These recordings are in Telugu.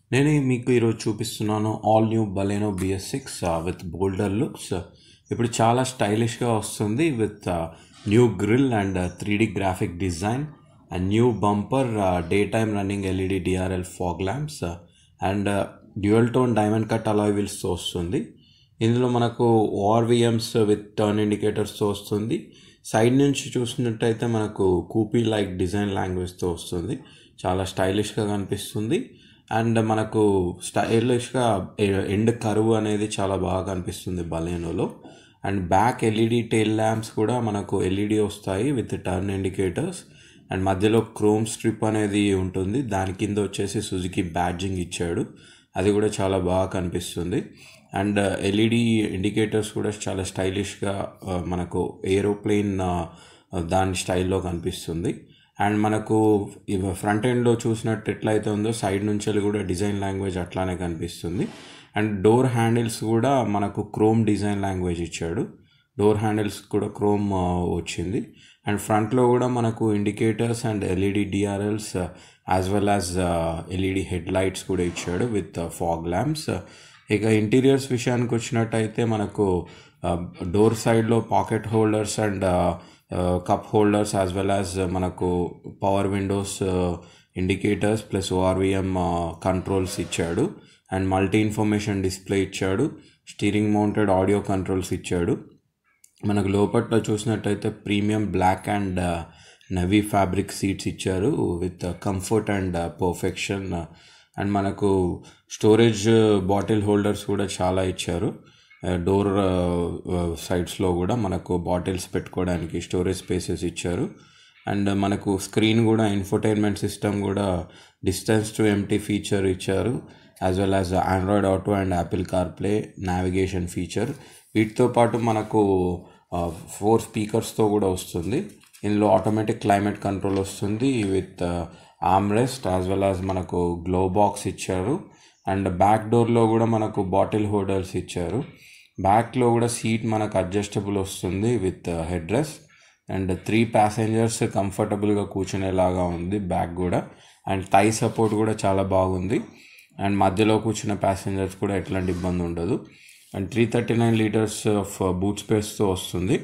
నేను మీకు ఈరోజు చూపిస్తున్నాను all new Baleno BS six with bolder looks ఇప్పుడు చాలా స్టైలిష్గా వస్తుంది with new grill and three D graphic design and new bumper day time running LED DRL fog lamps and dual tone diamond cut alloy వీల్స్తో వస్తుంది ఇందులో మనకు ఓఆర్విఎమ్స్ విత్ టర్న్ ఇండికేటర్స్తో వస్తుంది సైడ్ నుంచి చూసినట్టయితే మనకు కూపీ లైక్ డిజైన్ లాంగ్వేజ్తో వస్తుంది చాలా స్టైలిష్గా కనిపిస్తుంది అండ్ మనకు స్టైలిష్గా ఎండ్ కరువు అనేది చాలా బాగా కనిపిస్తుంది బలేనోలో and back LED tail lamps కూడా మనకు ఎల్ఈడి వస్తాయి విత్ టర్న్ ఇండికేటర్స్ అండ్ మధ్యలో క్రోమ్ స్ట్రిప్ అనేది ఉంటుంది దాని కింద వచ్చేసి సుజుకి బ్యాడ్జింగ్ ఇచ్చాడు అది కూడా చాలా బాగా కనిపిస్తుంది అండ్ ఎల్ఈడి ఇండికేటర్స్ కూడా చాలా స్టైలిష్గా మనకు ఏరోప్లేన్ దాని స్టైల్లో కనిపిస్తుంది అండ్ మనకు ఫ్రంట్ ఎండ్లో చూసినట్టు ఎట్లయితే ఉందో సైడ్ నుంచి కూడా డిజైన్ లాంగ్వేజ్ అట్లానే కనిపిస్తుంది అండ్ డోర్ హ్యాండిల్స్ కూడా మనకు క్రోమ్ డిజైన్ లాంగ్వేజ్ ఇచ్చాడు డోర్ హ్యాండిల్స్ కూడా క్రోమ్ వచ్చింది అండ్ ఫ్రంట్లో కూడా మనకు indicators and LED DRLs as well as LED headlights కూడా ఇచ్చాడు విత్ ఫాగ్ ల్యాంప్స్ ఇక ఇంటీరియర్స్ విషయానికి వచ్చినట్టయితే మనకు డోర్ సైడ్లో pocket holders and cup holders as well as మనకు power windows indicators plus ORVM controls ఇచ్చాడు అండ్ మల్టీ ఇన్ఫర్మేషన్ డిస్ప్లే ఇచ్చాడు స్టీరింగ్ మౌంటెడ్ ఆడియో కంట్రోల్స్ ఇచ్చాడు మనకు లోపట్లో చూసినట్టయితే premium black and navy fabric seats ఇచ్చారు with comfort and perfection and మనకు స్టోరేజ్ బాటిల్ హోల్డర్స్ కూడా చాలా ఇచ్చారు డోర్ సైడ్స్లో కూడా మనకు బాటిల్స్ పెట్టుకోవడానికి స్టోరేజ్ స్పేసెస్ ఇచ్చారు అండ్ మనకు స్క్రీన్ కూడా ఇన్ఫర్టైన్మెంట్ సిస్టమ్ కూడా డిస్టెన్స్ టు ఎంటీ ఫీచర్ ఇచ్చారు as well as Android Auto and Apple CarPlay navigation feature వీటితో పాటు మనకు ఫోర్ స్పీకర్స్తో కూడా వస్తుంది ఇందులో ఆటోమేటిక్ క్లైమేట్ కంట్రోల్ వస్తుంది with armrest as well as మనకు గ్లో బాక్స్ ఇచ్చారు అండ్ బ్యాక్ డోర్లో కూడా మనకు బాటిల్ హోల్డర్స్ ఇచ్చారు బ్యాక్లో కూడా సీట్ మనకు అడ్జస్టబుల్ వస్తుంది with headrest and three passengers కంఫర్టబుల్గా కూర్చునేలాగా ఉంది బ్యాక్ కూడా అండ్ టై సపోర్ట్ కూడా చాలా బాగుంది అండ్ మధ్యలో కూర్చున్న ప్యాసింజర్స్ కూడా ఎట్లాంటి ఇబ్బంది ఉండదు and three thirty nine litres of boot స్పేస్తో వస్తుంది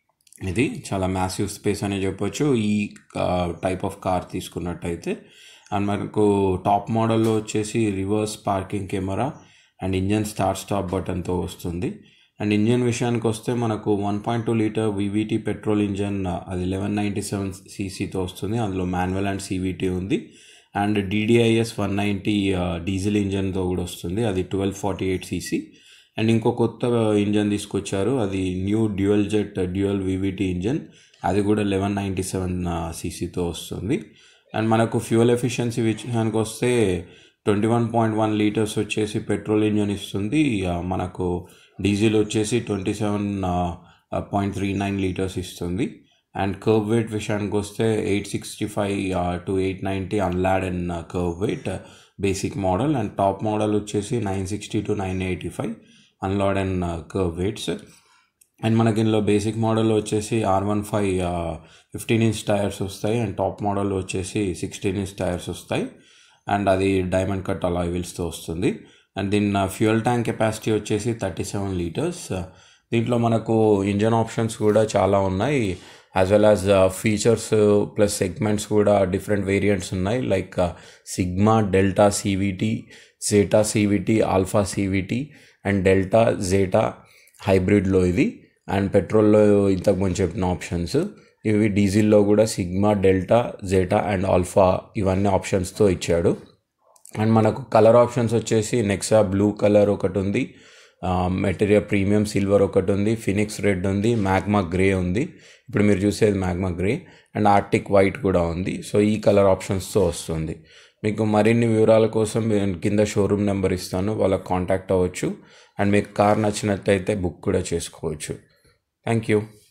ఇది చాలా మ్యాసివ్ స్పేస్ అని చెప్పొచ్చు ఈ టైప్ ఆఫ్ కార్ తీసుకున్నట్టయితే అండ్ మనకు టాప్ మోడల్లో వచ్చేసి reverse parking camera and engine start stop బటన్తో వస్తుంది అండ్ ఇంజన్ విషయానికి వస్తే మనకు one point two litre VVT petrol engine అది లెవెన్ నైంటీ సెవెన్ సీసీతో వస్తుంది అందులో మాన్యువల్ అండ్ సీవీటీ ఉంది and DDiS one ninety diesel ఇంజన్తో కూడా వస్తుంది అది twelve forty eight CC and ఇంకో కొత్త ఇంజన్ తీసుకొచ్చారు అది new dual jet dual VVT engine అది కూడా లెవెన్ నైంటీ సెవెన్ సీసీతో వస్తుంది అండ్ మనకు ఫ్యూయల్ ఎఫిషియన్సీ విషయానికి వస్తే twenty one point one litres వచ్చేసి పెట్రోల్ ఇంజన్ ఇస్తుంది మనకు డీజిల్ వచ్చేసి twenty seven point three nine litres ఇస్తుంది అండ్ కర్వ్ వెయిట్ విషయానికి వస్తే eight sixty five to eight ninety unladen and kerb weight basic model and top model వచ్చేసి nine sixty to nine eighty five unladen and kerb weights and మనకి ఇందులో బేసిక్ మోడల్ వచ్చేసి R one five fifteen inch tyres వస్తాయి అండ్ టాప్ మోడల్ వచ్చేసి సిక్స్టీన్ ఇంచ్ టైర్స్ వస్తాయి అండ్ అది డైమండ్ కట్ అలాయ్ వీల్స్తో వస్తుంది అండ్ దీని ఫ్యూయల్ ట్యాంక్ కెపాసిటీ వచ్చేసి థర్టీ సెవెన్ లీటర్స్ దీంట్లో మనకు ఇంజన్ ఆప్షన్స్ కూడా చాలా ఉన్నాయి as well as features plus segments కూడా డిఫరెంట్ వేరియంట్స్ ఉన్నాయి like Sigma Delta CVT Zeta CVT Alpha CVT and Delta Zeta హైబ్రిడ్లో ఇది అండ్ పెట్రోల్లో ఇంతకుముందు చెప్పిన ఆప్షన్స్ ఇవి డీజిల్లో కూడా Sigma Delta Zeta and Alpha ఇవన్నీ ఆప్షన్స్తో ఇచ్చాడు అండ్ మనకు కలర్ ఆప్షన్స్ వచ్చేసి నెక్సా బ్లూ కలర్ ఒకటి ఉంది మెటీరియల్ ప్రీమియం సిల్వర్ ఒకటి ఉంది ఫినిక్స్ రెడ్ ఉంది మ్యాగ్మా గ్రే ఉంది ఇప్పుడు మీరు చూసేది magma grey and arctic white కూడా ఉంది సో ఈ కలర్ ఆప్షన్స్తో వస్తుంది మీకు మరిన్ని వివరాల కోసం కింద షోరూమ్ నెంబర్ ఇస్తాను వాళ్ళకి కాంటాక్ట్ అవ్వచ్చు అండ్ మీకు కార్ నచ్చినట్లయితే బుక్ కూడా చేసుకోవచ్చు థ్యాంక్ యూ